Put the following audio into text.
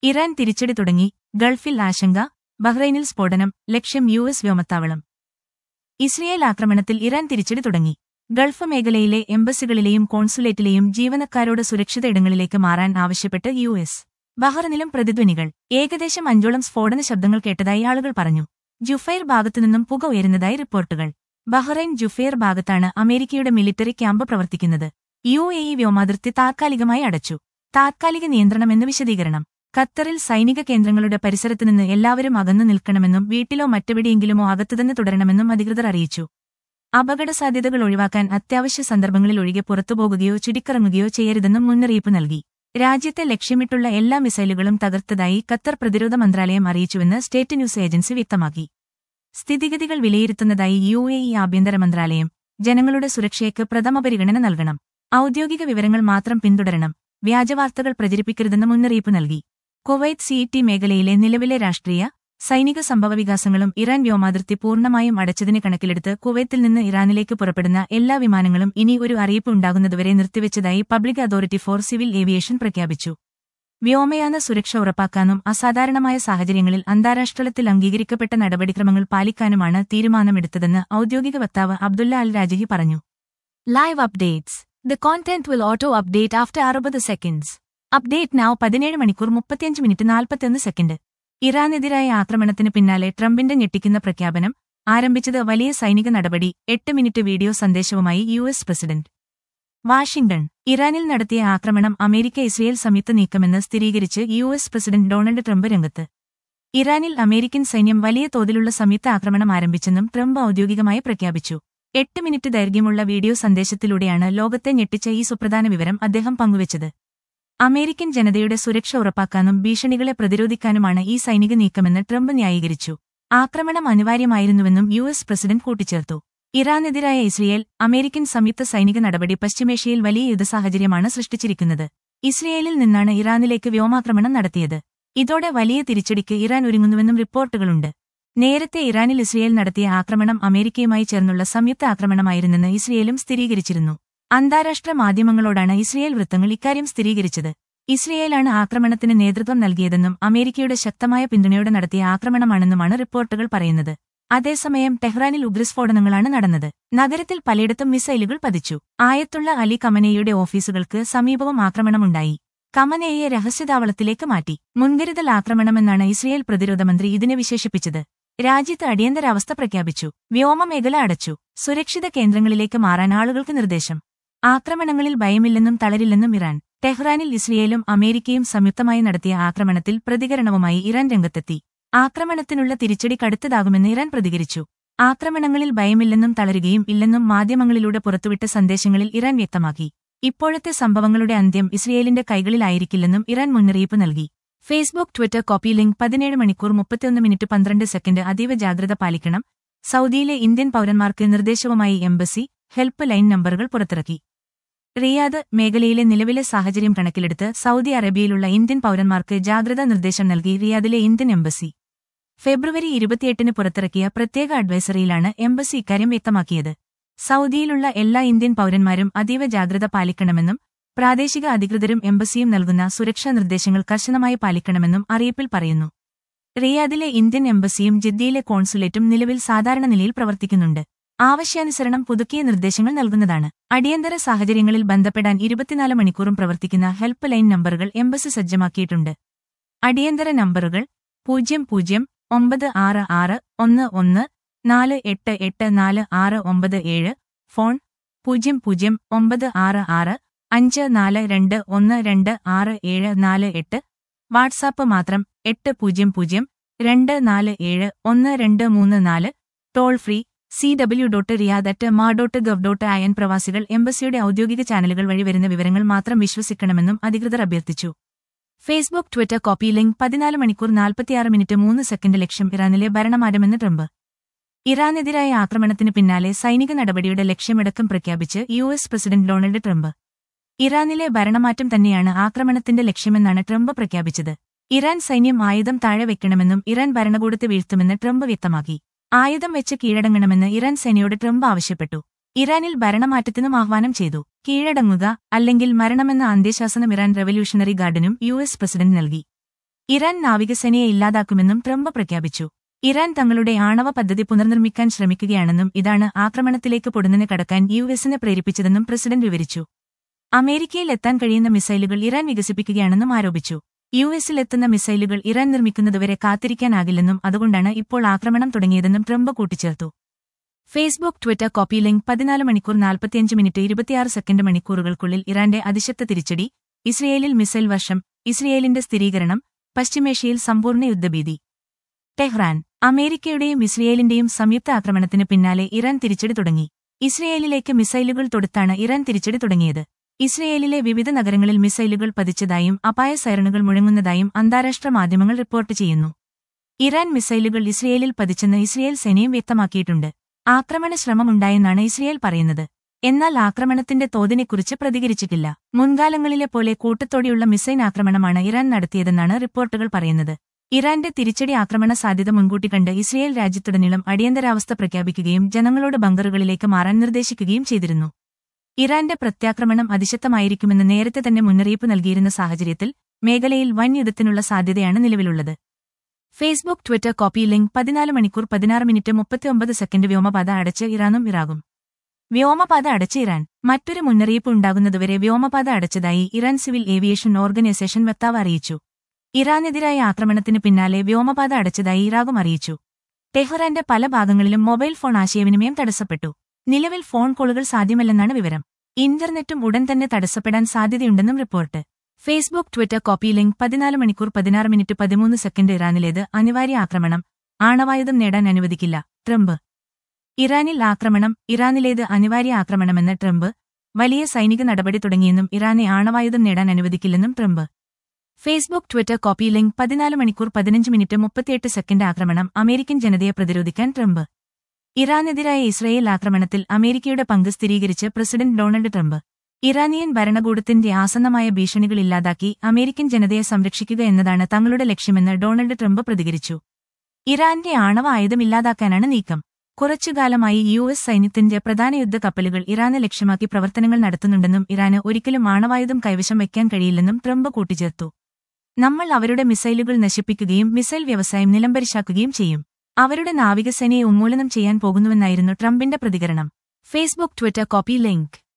Iran തിരിച്ചടി തുടങ്ങി ഗൾഫിൽ ആശങ്ക ബഹ്റൈനിൽ സ്ഫോടനം ലക്ഷ്യം യു എസ് വ്യോമത്താവളം ഇസ്രയേൽ ആക്രമണത്തിൽ ഇറാൻ തിരിച്ചടി തുടങ്ങി ഗൾഫ് മേഖലയിലെ എംബസികളിലെയും കോൺസുലേറ്റിലെയും ജീവനക്കാരോട് സുരക്ഷിത ഇടങ്ങളിലേക്ക് മാറാൻ ആവശ്യപ്പെട്ട് യു എസ് ബഹ്റിനിലും പ്രതിധ്വനികൾ ഏകദേശം അഞ്ചോളം സ്ഫോടന ശബ്ദങ്ങൾ കേട്ടതായി ആളുകൾ പറഞ്ഞു ജുഫൈർ ഭാഗത്തുനിന്നും പുക ഉയരുന്നതായി റിപ്പോർട്ടുകൾ ബഹ്റൈൻ ജുഫൈർ ഭാഗത്താണ് അമേരിക്കയുടെ മിലിറ്ററി ക്യാമ്പ് പ്രവർത്തിക്കുന്നത് യു എ ഇ വ്യോമാതിർത്തി താത്കാലികമായി അടച്ചു താത്കാലിക നിയന്ത്രണമെന്ന് വിശദീകരണം ഖത്തറിൽ സൈനിക കേന്ദ്രങ്ങളുടെ പരിസരത്തുനിന്ന് എല്ലാവരും അകന്നു നിൽക്കണമെന്നും വീട്ടിലോ മറ്റെവിടെയെങ്കിലുമോ അകത്തുതന്നെ തുടരണമെന്നും അധികൃതർ അറിയിച്ചു അപകട സാധ്യതകൾ ഒഴിവാക്കാൻ അത്യാവശ്യ സന്ദർഭങ്ങളിൽ ഒഴികെ പുറത്തുപോകുകയോ ചുരുക്കിറങ്ങുകയോ ചെയ്യരുതെന്നും മുന്നറിയിപ്പ് നൽകി രാജ്യത്തെ ലക്ഷ്യമിട്ടുള്ള എല്ലാ മിസൈലുകളും തകർത്തതായി ഖത്തർ പ്രതിരോധ മന്ത്രാലയം അറിയിച്ചുവെന്ന് സ്റ്റേറ്റ് ന്യൂസ് ഏജൻസി വ്യക്തമാക്കി സ്ഥിതിഗതികൾ വിലയിരുത്തുന്നതായി യു എ ഇ ആഭ്യന്തര മന്ത്രാലയം ജനങ്ങളുടെ സുരക്ഷയ്ക്ക് പ്രഥമ പരിഗണന നൽകണം ഔദ്യോഗിക വിവരങ്ങൾ മാത്രം പിന്തുടരണം വ്യാജവാർത്തകൾ പ്രചരിപ്പിക്കരുതെന്ന് മുന്നറിയിപ്പ് നൽകി കുവൈറ്റ് സി ടി മേഖലയിലെ നിലവിലെ രാഷ്ട്രീയ സൈനിക സംഭവവികാസങ്ങളും ഇറാൻ വ്യോമാതിർത്തി പൂർണ്ണമായും അടച്ചതിനെ കണക്കിലെടുത്ത് കുവൈത്തിൽ നിന്ന് ഇറാനിലേക്ക് പുറപ്പെടുന്ന എല്ലാ വിമാനങ്ങളും ഇനി ഒരു അറിയിപ്പ് ഉണ്ടാകുന്നതുവരെ നിർത്തിവെച്ചതായി public authority for civil aviation പ്രഖ്യാപിച്ചു വ്യോമയാന സുരക്ഷ ഉറപ്പാക്കാനും അസാധാരണമായ സാഹചര്യങ്ങളിൽ അന്താരാഷ്ട്രതലത്തിൽ അംഗീകരിക്കപ്പെട്ട നടപടിക്രമങ്ങൾ പാലിക്കാനുമാണ് തീരുമാനമെടുത്തതെന്ന് ഔദ്യോഗിക വക്താവ് അബ്ദുല്ല അൽ രാജഹി പറഞ്ഞു live updates the content will auto update after അറുപത് സെക്കൻഡ്സ് അപ്ഡേറ്റ് നൗ പതിനേഴ് മണിക്കൂർ മുപ്പത്തിയഞ്ച് മിനിറ്റ് നാൽപ്പത്തിയൊന്ന് സെക്കൻഡ് ഇറാനെതിരായ ആക്രമണത്തിന് പിന്നാലെ ട്രംപിന്റെ ഞെട്ടിക്കുന്ന പ്രഖ്യാപനം ആരംഭിച്ചത് വലിയ സൈനിക നടപടി എട്ട് മിനിറ്റ് വീഡിയോ സന്ദേശവുമായി യു എസ് പ്രസിഡന്റ് വാഷിംഗ്ടൺ ഇറാനിൽ നടത്തിയ ആക്രമണം അമേരിക്ക ഇസ്രയേൽ സംയുക്ത നീക്കമെന്ന് സ്ഥിരീകരിച്ച് U S president Donald Trump രംഗത്ത് ഇറാനിൽ അമേരിക്കൻ സൈന്യം വലിയ തോതിലുള്ള സംയുക്ത ആക്രമണം ആരംഭിച്ചെന്നും ട്രംപ് ഔദ്യോഗികമായി പ്രഖ്യാപിച്ചു എട്ട് മിനിറ്റ് ദൈർഘ്യമുള്ള വീഡിയോ സന്ദേശത്തിലൂടെയാണ് ലോകത്തെ ഞെട്ടിച്ച ഈ സുപ്രധാന വിവരം അദ്ദേഹം പങ്കുവച്ചത് അമേരിക്കൻ ജനതയുടെ സുരക്ഷ ഉറപ്പാക്കാനും ഭീഷണികളെ പ്രതിരോധിക്കാനുമാണ് ഈ സൈനിക നീക്കമെന്ന് ട്രംപ് ന്യായീകരിച്ചു ആക്രമണം അനിവാര്യമായിരുന്നുവെന്നും യു എസ് പ്രസിഡന്റ് കൂട്ടിച്ചേർത്തു ഇറാനെതിരായ ഇസ്രയേൽ അമേരിക്കൻ സംയുക്ത സൈനിക നടപടി പശ്ചിമേഷ്യയിൽ വലിയ യുദ്ധസാഹചര്യമാണ് സൃഷ്ടിച്ചിരിക്കുന്നത് ഇസ്രയേലിൽ നിന്നാണ് ഇറാനിലേക്ക് വ്യോമാക്രമണം നടത്തിയത് ഇതോടെ വലിയ തിരിച്ചടിക്ക് ഇറാൻ ഒരുങ്ങുന്നുവെന്നും റിപ്പോർട്ടുകളുണ്ട് നേരത്തെ ഇറാനിൽ ഇസ്രയേൽ നടത്തിയ ആക്രമണം അമേരിക്കയുമായി ചേർന്നുള്ള സംയുക്ത ആക്രമണമായിരുന്നെന്ന് ഇസ്രയേലും സ്ഥിരീകരിച്ചിരുന്നു അന്താരാഷ്ട്ര മാധ്യമങ്ങളോടാണ് ഇസ്രയേൽ വൃത്തങ്ങൾ ഇക്കാര്യം സ്ഥിരീകരിച്ചത് ഇസ്രയേലാണ് ആക്രമണത്തിന് നേതൃത്വം നൽകിയതെന്നും അമേരിക്കയുടെ ശക്തമായ പിന്തുണയോടെ നടത്തിയ ആക്രമണമാണെന്നുമാണ് റിപ്പോർട്ടുകൾ പറയുന്നത് അതേസമയം ടെഹ്റാനിൽ ഉഗ്രസ്ഫോടനങ്ങളാണ് നടന്നത് നഗരത്തിൽ പലയിടത്തും മിസൈലുകൾ പതിച്ചു ആയത്തുള്ള അലി കമനയുടെ ഓഫീസുകൾക്ക് സമീപവും ആക്രമണമുണ്ടായി കമനയെ രഹസ്യതാവളത്തിലേക്ക് മാറ്റി മുൻകരുതൽ ആക്രമണമെന്നാണ് ഇസ്രയേൽ പ്രതിരോധ മന്ത്രി ഇതിനെ വിശേഷിപ്പിച്ചത് രാജ്യത്ത് അടിയന്തരാവസ്ഥ പ്രഖ്യാപിച്ചു വ്യോമമേഖല അടച്ചു സുരക്ഷിത കേന്ദ്രങ്ങളിലേക്ക് മാറാൻ ആളുകൾക്ക് നിർദ്ദേശം ആക്രമണങ്ങളിൽ ഭയമില്ലെന്നും തളരില്ലെന്നും ഇറാൻ ടെഹ്റാനിൽ ഇസ്രയേലും അമേരിക്കയും സംയുക്തമായി നടത്തിയ ആക്രമണത്തിൽ പ്രതികരണവുമായി ഇറാൻ രംഗത്തെത്തി ആക്രമണത്തിനുള്ള തിരിച്ചടി കടുത്തതാകുമെന്ന് ഇറാൻ പ്രതികരിച്ചു ആക്രമണങ്ങളിൽ ഭയമില്ലെന്നും തളരുകയും ഇല്ലെന്നും മാധ്യമങ്ങളിലൂടെ പുറത്തുവിട്ട സന്ദേശങ്ങളിൽ ഇറാൻ വ്യക്തമാക്കി ഇപ്പോഴത്തെ സംഭവങ്ങളുടെ അന്ത്യം ഇസ്രയേലിന്റെ കൈകളിലായിരിക്കില്ലെന്നും ഇറാൻ മുന്നറിയിപ്പ് നൽകി ഫേസ്ബുക്ക് ട്വിറ്റർ കോപ്പി ലിങ്ക് പതിനേഴ് മണിക്കൂർ മുപ്പത്തിയൊന്ന് മിനിറ്റ് പന്ത്രണ്ട് സെക്കൻഡ് അതീവ ജാഗ്രത പാലിക്കണം സൗദിയിലെ ഇന്ത്യൻ പൌരന്മാർക്ക് നിർദ്ദേശവുമായി എംബസി ഹെൽപ്പ് ലൈൻ നമ്പറുകൾ പുറത്തിറക്കി റിയാദ് മേഖലയിലെ നിലവിലെ സാഹചര്യം കണക്കിലെടുത്ത് സൗദി അറേബ്യയിലുള്ള ഇന്ത്യൻ പൌരന്മാർക്ക് ജാഗ്രതാ നിർദ്ദേശം നൽകി റിയാദിലെ ഇന്ത്യൻ എംബസി ഫെബ്രുവരി ഇരുപത്തിയെട്ടിന് പുറത്തിറക്കിയ പ്രത്യേക അഡ്വൈസറിയിലാണ് എംബസി ഇക്കാര്യം വ്യക്തമാക്കിയത് സൗദിയിലുള്ള എല്ലാ ഇന്ത്യൻ പൌരന്മാരും അതീവ ജാഗ്രത പാലിക്കണമെന്നും പ്രാദേശിക അധികൃതരും എംബസിയും നൽകുന്ന സുരക്ഷാ നിർദ്ദേശങ്ങൾ കർശനമായി പാലിക്കണമെന്നും അറിയിപ്പിൽ പറയുന്നു റിയാദിലെ ഇന്ത്യൻ എംബസിയും ജിദ്ദയിലെ കോൺസുലേറ്റും നിലവിൽ സാധാരണ നിലയിൽ പ്രവർത്തിക്കുന്നുണ്ട് ആവശ്യാനുസരണം പുതുക്കിയ നിർദ്ദേശങ്ങൾ നൽകുന്നതാണ് അടിയന്തര സാഹചര്യങ്ങളിൽ ബന്ധപ്പെടാൻ ഇരുപത്തിനാല് മണിക്കൂറും പ്രവർത്തിക്കുന്ന ഹെൽപ്പ് ലൈൻ നമ്പറുകൾ എംബസി സജ്ജമാക്കിയിട്ടുണ്ട് അടിയന്തര നമ്പറുകൾ പൂജ്യം പൂജ്യം ഒമ്പത് ആറ് ആറ് ഒന്ന് ഒന്ന് നാല് എട്ട് എട്ട് നാല് ആറ് ഒമ്പത് ഏഴ് ഫോൺ പൂജ്യം പൂജ്യം ഒമ്പത് ആറ് ആറ് അഞ്ച് നാല് രണ്ട് ഒന്ന് രണ്ട് ആറ് ഏഴ് നാല് എട്ട് വാട്സാപ്പ് മാത്രം എട്ട് പൂജ്യം പൂജ്യം രണ്ട് നാല് ഏഴ് ഒന്ന് രണ്ട് മൂന്ന് നാല് toll free C W dot Riyadh at mea dot gov dot I N പ്രവാസികൾ എംബസിയുടെ ഔദ്യോഗിക ചാനലുകൾ വഴി വരുന്ന വിവരങ്ങൾ മാത്രം വിശ്വസിക്കണമെന്നും അധികൃതർ അഭ്യർത്ഥിച്ചു ഫേസ്ബുക്ക് ട്വിറ്റർ കോപ്പി ലിങ്ക് പതിനാല് മണിക്കൂർ നാൽപ്പത്തിയാറ് മിനിറ്റ് മൂന്ന് സെക്കൻഡ് ലക്ഷ്യം ഇറാനിലെ ഭരണമാറ്റമെന്ന് ട്രംപ് ഇറാനെതിരായ ആക്രമണത്തിന് പിന്നാലെ സൈനിക നടപടിയുടെ ലക്ഷ്യമടക്കം പ്രഖ്യാപിച്ച് U S president Donald Trump ഇറാനിലെ ഭരണമാറ്റം തന്നെയാണ് ആക്രമണത്തിന്റെ ലക്ഷ്യമെന്നാണ് ട്രംപ് പ്രഖ്യാപിച്ചത് ഇറാൻ സൈന്യം ആയുധം താഴെ വെക്കണമെന്നും ഇറാൻ ഭരണകൂടത്തെ വീഴ്ത്തുമെന്ന് ട്രംപ് വ്യക്തമാക്കി ആയുധം വെച്ച് കീഴടങ്ങണമെന്ന് ഇറാൻ സേനയോട് ട്രംപ് ആവശ്യപ്പെട്ടു ഇറാനിൽ ഭരണമാറ്റത്തിനും ആഹ്വാനം ചെയ്തു കീഴടങ്ങുക അല്ലെങ്കിൽ മരണമെന്ന അന്ത്യശാസനം ഇറാൻ റവല്യൂഷണറി ഗാർഡിനും യു എസ് പ്രസിഡന്റ് നൽകി ഇറാൻ നാവികസേനയെ ഇല്ലാതാക്കുമെന്നും ട്രംപ് പ്രഖ്യാപിച്ചു ഇറാൻ തങ്ങളുടെ ആണവ പദ്ധതി പുനർനിർമ്മിക്കാൻ ശ്രമിക്കുകയാണെന്നും ഇതാണ് ആക്രമണത്തിലേക്ക് പൊടുന്നതിന് കടക്കാൻ യു എസിനെ പ്രേരിപ്പിച്ചതെന്നും പ്രസിഡന്റ് വിവരിച്ചു അമേരിക്കയിൽ എത്താൻ കഴിയുന്ന മിസൈലുകൾ ഇറാൻ വികസിപ്പിക്കുകയാണെന്നും ആരോപിച്ചു യു എസിൽ എത്തുന്ന മിസൈലുകൾ ഇറാൻ നിർമ്മിക്കുന്നതുവരെ കാത്തിരിക്കാനാകില്ലെന്നും അതുകൊണ്ടാണ് ഇപ്പോൾ ആക്രമണം തുടങ്ങിയതെന്നും ട്രംപ് കൂട്ടിച്ചേർത്തു ഫേസ്ബുക്ക് ട്വിറ്റർ കോപ്പി ലിങ്ക് പതിനാല് മണിക്കൂർ നാൽപ്പത്തിയഞ്ച് മിനിറ്റ് ഇരുപത്തിയാറ് സെക്കൻഡ് മണിക്കൂറുകൾക്കുള്ളിൽ ഇറാന്റെ അതിശക്ത തിരിച്ചടി ഇസ്രയേലിൽ മിസൈൽ വർഷം ഇസ്രയേലിന്റെ സ്ഥിരീകരണം പശ്ചിമേഷ്യയിൽ സമ്പൂർണ്ണ യുദ്ധഭീതി ടെഹ്റാൻ അമേരിക്കയുടെയും ഇസ്രയേലിന്റെയും സംയുക്ത ആക്രമണത്തിന് പിന്നാലെ ഇറാൻ തിരിച്ചടി തുടങ്ങി ഇസ്രയേലിലേക്ക് മിസൈലുകൾ തൊടുത്താണ് ഇറാൻ തിരിച്ചടി തുടങ്ങിയത് ഇസ്രയേലിലെ വിവിധ നഗരങ്ങളിൽ മിസൈലുകൾ പതിച്ചതായും അപായ സൈറണുകൾ മുഴങ്ങുന്നതായും അന്താരാഷ്ട്ര മാധ്യമങ്ങൾ റിപ്പോർട്ട് ചെയ്യുന്നു ഇറാൻ മിസൈലുകൾ ഇസ്രയേലിൽ പതിച്ചെന്ന് ഇസ്രയേൽ സേനയും വ്യക്തമാക്കിയിട്ടുണ്ട് ആക്രമണ ശ്രമമുണ്ടായെന്നാണ് ഇസ്രയേൽ പറയുന്നത് എന്നാൽ ആക്രമണത്തിന്റെ തോതിനെക്കുറിച്ച് പ്രതികരിച്ചിട്ടില്ല മുൻകാലങ്ങളിലെ പോലെ കൂട്ടത്തോടെയുള്ള മിസൈൽ ആക്രമണമാണ് ഇറാൻ നടത്തിയതെന്നാണ് റിപ്പോർട്ടുകൾ പറയുന്നത് ഇറാന്റെ തിരിച്ചടി ആക്രമണ സാധ്യത മുൻകൂട്ടി കണ്ട് ഇസ്രയേൽ രാജ്യത്തുടനീളം അടിയന്തരാവസ്ഥ പ്രഖ്യാപിക്കുകയും ജനങ്ങളോട് ബങ്കറുകളിലേക്ക് മാറാൻ നിർദ്ദേശിക്കുകയും ചെയ്തിരുന്നു ഇറാന്റെ പ്രത്യാക്രമണം അതിശക്തമായിരിക്കുമെന്ന് നേരത്തെ തന്നെ മുന്നറിയിപ്പ് നൽകിയിരുന്ന സാഹചര്യത്തിൽ മേഖലയിൽ വൻ യുദ്ധത്തിനുള്ള സാധ്യതയാണ് നിലവിലുള്ളത് ഫേസ്ബുക്ക് ട്വിറ്റർ കോപ്പി ലിങ്ക് പതിനാല് മണിക്കൂർ പതിനാറ് മിനിറ്റ് മുപ്പത്തിയൊമ്പത് സെക്കൻഡ് വ്യോമപാത അടച്ച് ഇറാനും ഇറാകും വ്യോമപാത അടച്ച് ഇറാൻ മറ്റൊരു മുന്നറിയിപ്പ് ഉണ്ടാകുന്നതുവരെ വ്യോമപാത അടച്ചതായി ഇറാൻ സിവിൽ ഏവിയേഷൻ ഓർഗനൈസേഷൻ വക്താവ് അറിയിച്ചു ഇറാനെതിരായ ആക്രമണത്തിന് പിന്നാലെ വ്യോമപാത അടച്ചതായി ഇറാഖും അറിയിച്ചു ടെഹ്റാന്റെ പല ഭാഗങ്ങളിലും മൊബൈൽ ഫോൺ ആശയവിനിമയം തടസ്സപ്പെട്ടു നിലവിൽ ഫോൺ കോളുകൾ സാധ്യമല്ലെന്നാണ് വിവരം ഇന്റർനെറ്റും ഉടൻ തന്നെ തടസ്സപ്പെടാൻ സാധ്യതയുണ്ടെന്നും report Facebook Twitter copy link പതിനാല് മണിക്കൂർ പതിനാറ് മിനിറ്റ് പതിമൂന്ന് സെക്കൻഡ് ഇറാനിലേത് അനിവാര്യ ആക്രമണം ആണവായുധം നേടാൻ അനുവദിക്കില്ല ട്രംപ് ഇറാനിൽ ആക്രമണം ഇറാനിലേത് അനിവാര്യ ആക്രമണമെന്ന് ട്രംപ് വലിയ സൈനിക നടപടി തുടങ്ങിയെന്നും ഇറാനെ ആണവായുധം നേടാൻ അനുവദിക്കില്ലെന്നും Trump Facebook Twitter copy link പതിനാല് മണിക്കൂർ പതിനഞ്ച് മിനിറ്റ് മുപ്പത്തിയെട്ട് സെക്കൻഡ് ആക്രമണം അമേരിക്കൻ ജനതയെ പ്രതിരോധിക്കാൻ ട്രംപ് ഇറാനെതിരായ ഇസ്രയേൽ ആക്രമണത്തിൽ അമേരിക്കയുടെ പങ്ക് സ്ഥിരീകരിച്ച് പ്രസിഡന്റ് ഡൊണാൾഡ് ട്രംപ് ഇറാനിയൻ ഭരണകൂടത്തിന്റെ ആസന്നമായ ഭീഷണികൾ ഇല്ലാതാക്കി അമേരിക്കൻ ജനതയെ സംരക്ഷിക്കുക എന്നതാണ് തങ്ങളുടെ ലക്ഷ്യമെന്ന് ഡൊണാൾഡ് ട്രംപ് പ്രതികരിച്ചു ഇറാന്റെ ആണവ ആയുധം ഇല്ലാതാക്കാനാണ് നീക്കം കുറച്ചുകാലമായി യു എസ് സൈന്യത്തിന്റെ പ്രധാന യുദ്ധ കപ്പലുകൾ ഇറാനെ ലക്ഷ്യമാക്കി പ്രവർത്തനങ്ങൾ നടത്തുന്നുണ്ടെന്നും ഇറാന് ഒരിക്കലും ആണവായുധം കൈവശം വയ്ക്കാൻ കഴിയില്ലെന്നും ട്രംപ് കൂട്ടിച്ചേർത്തു നമ്മൾ അവരുടെ മിസൈലുകൾ നശിപ്പിക്കുകയും മിസൈൽ വ്യവസായം നിലംപരിശാക്കുകയും ചെയ്യും അവരുടെ നാവികസേനയെ ഉന്മൂലനം ചെയ്യാൻ പോകുന്നുവെന്നായിരുന്നു ട്രംപിന്റെ പ്രതികരണം ഫേസ്ബുക്ക് ട്വിറ്റർ കോപ്പി ലിങ്ക്